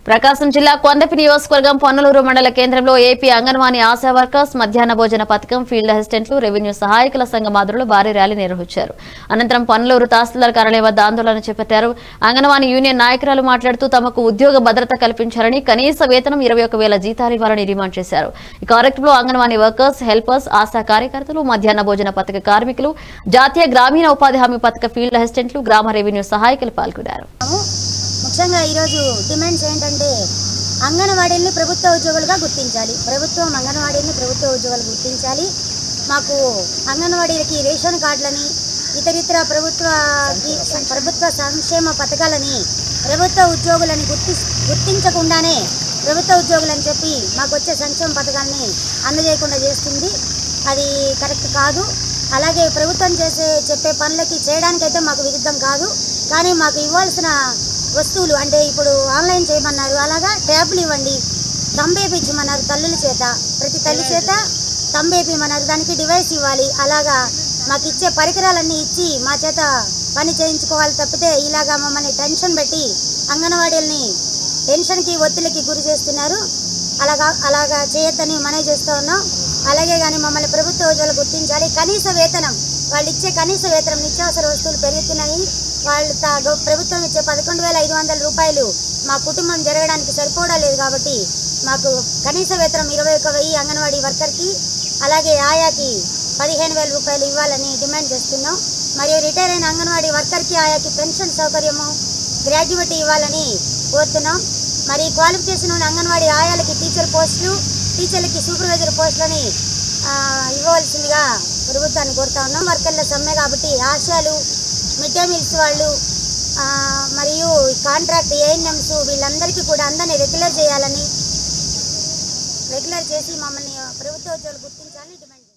ప్రకాశం జిల్లా కొండపి నియోజకవర్గం పొన్నలూరు మండల కేంద్రంలో ఏపీ అంగన్వాడీ ఆశా వర్కర్స్ మధ్యాహ్న భోజన పథకం ఫీల్డ్ అసిస్టెంట్లు రెవెన్యూ సహాయకుల సంఘం ఆధ్వర్యంలో భారీ ర్యాలీ నిర్వహించారు అనంతరం పొన్నలూరు తహసీల్దార్ కార్యాలయం వద్ద ఆందోళన చేపట్టారు అంగన్వాడీ యూనియన్ నాయకురాలు మాట్లాడుతూ తమకు ఉద్యోగ భద్రత కల్పించాలని కనీస వేతనం ఇరవై ఒక వేల జీతాలు ఇవ్వాలని డిమాండ్ చేశారు ఈ కార్యక్రమంలో అంగన్వాడీ వర్కర్స్ హెల్పర్స్ ఆశా కార్యకర్తలు మధ్యాహ్న భోజన పథక కార్మికులు జాతీయ గ్రామీణ ఉపాధి హామీ పథక ఫీల్డ్ అసిస్టెంట్లు గ్రామ రెవెన్యూ సహాయకులు పాల్గొన్నారు ఉన్నాము. ముఖ్యంగా ఈరోజు డిమాండ్స్ ఏంటంటే అంగన్వాడీల్ని ప్రభుత్వ ఉద్యోగులుగా గుర్తించాలి ప్రభుత్వం అంగన్వాడీల్ని ప్రభుత్వ ఉద్యోగులు గుర్తించాలి మాకు అంగన్వాడీలకి రేషన్ కార్డులని ఇతరితర ప్రభుత్వ ఈ- ప్రభుత్వ సంక్షేమ పథకాలని ప్రభుత్వ ఉద్యోగులని గుర్తి గుర్తించకుండానే ప్రభుత్వ ఉద్యోగులని చెప్పి మాకు వచ్చే సంక్షేమ పథకాన్ని అందజేయకుండా చేస్తుంది అది కరెక్ట్ కాదు అలాగే ప్రభుత్వం చేసే చెప్పే పనులకి చేయడానికైతే మాకు విరుద్ధం కాదు కానీ మాకు ఇవ్వాల్సిన వస్తువులు అంటే ఇప్పుడు ఆన్లైన్ చేయమన్నారు అలాగా ట్యాబ్లు ఇవ్వండి తంబేపించమన్నారు తల్లుల చేత ప్రతి తల్లి చేత తంబేపిమన్నారు దానికి డివైస్ ఇవ్వాలి అలాగా మాకు ఇచ్చే పరికరాలన్నీ ఇచ్చి మా చేత పని చేయించుకోవాలి తప్పితే ఇలాగా మమ్మల్ని టెన్షన్ పెట్టి అంగన్వాడీలని టెన్షన్కి ఒత్తిడికి గురి చేస్తున్నారు అలాగా అలాగా చేయొద్దని మనవి చేస్తూ ఉన్నాం అలాగే కానీ మమ్మల్ని ప్రభుత్వ ఉద్యోగులు గుర్తించాలి కనీస వేతనం వాళ్ళు ఇచ్చే కనీస వేతనం నిత్యావసర వస్తువులు పెరుగుతున్నాయి వాళ్ళు తా- గవ- ప్రభుత్వం ఇచ్చే పదకొండు వేల ఐదు వందల రూపాయలు మా కుటుంబం జరగడానికి సరిపోవడం లేదు కాబట్టి మాకు కనీస వేతనం ఇరవై ఒక వెయ్యి అంగన్వాడీ వర్కర్కి అలాగే ఆయాకి పదిహేను వేల రూపాయలు ఇవ్వాలని డిమాండ్ చేస్తున్నాం మరియు రిటైర్ అయిన అంగన్వాడీ వర్కర్కి ఆయాకి పెన్షన్ సౌకర్యము గ్రాడ్యుయేట్ ఇవ్వాలని కోరుతున్నాం మరి క్వాలిఫికేషన్ ఉన్న అంగన్వాడీ ఆయాలకి టీచర్ పోస్టులు టీచర్లకి సూపర్వైజర్ పోస్టులని ఆ, ఇవ్వవలసిందిగా ప్రభుత్వాన్ని కోరుతా ఉన్నాం వర్కర్ల సమ్మె కాబట్టి ఆశాలు మిడ్ డే మీల్స్ వాళ్ళు ఆ, మరియు ఈ కాంట్రాక్ట్ ఏఎన్ఎంస్ వీళ్ళందరికీ కూడా అందరినీ రెగ్యులర్ చేయాలని రెగ్యులర్ చేసి మమ్మల్ని ప్రభుత్వ ఉద్యోగులు గుర్తించాలని డిమాండ్ చేస్తున్నాం